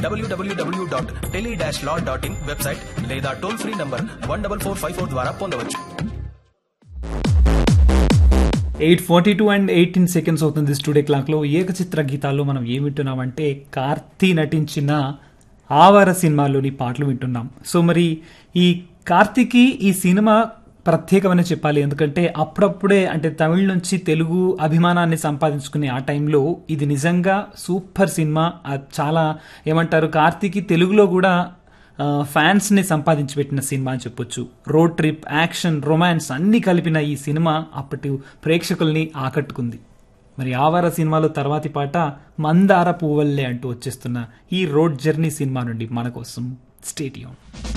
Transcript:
WWW dot tele dash law dot in website లేదా toll free number one double four five four ద్వారా పొందవచ్చు eight forty two and eighteen seconds అవుతుంది studio క్లాక్లో ఏకచిత్ర గీతాల్లో మనం ఏం వింటున్నామంటే కార్తీ నటించిన ఆవార సినిమాలోని పాటలు వింటున్నాం సో మరి ఈ కార్తీకి ఈ సినిమా ప్రత్యేకమని చెప్పాలి ఎందుకంటే అప్పుడప్పుడే అంటే తమిళ నుంచి తెలుగు అభిమానాన్ని సంపాదించుకునే ఆ టైంలో ఇది నిజంగా సూపర్ సినిమా అది చాలా ఏమంటారు కార్తీకి తెలుగులో కూడా ఆ, ఫ్యాన్స్ ని సంపాదించి పెట్టిన సినిమా అని చెప్పొచ్చు రోడ్ ట్రిప్ యాక్షన్ రొమాన్స్ అన్ని కలిపిన ఈ సినిమా అప్పటి ప్రేక్షకుల్ని ఆకట్టుకుంది మరి ఆవార సినిమాలో తర్వాతి పాట మందార పువ్వల్లే అంటూ వచ్చేస్తున్న ఈ రోడ్ జర్నీ సినిమా నుండి మన కోసం స్టేడియం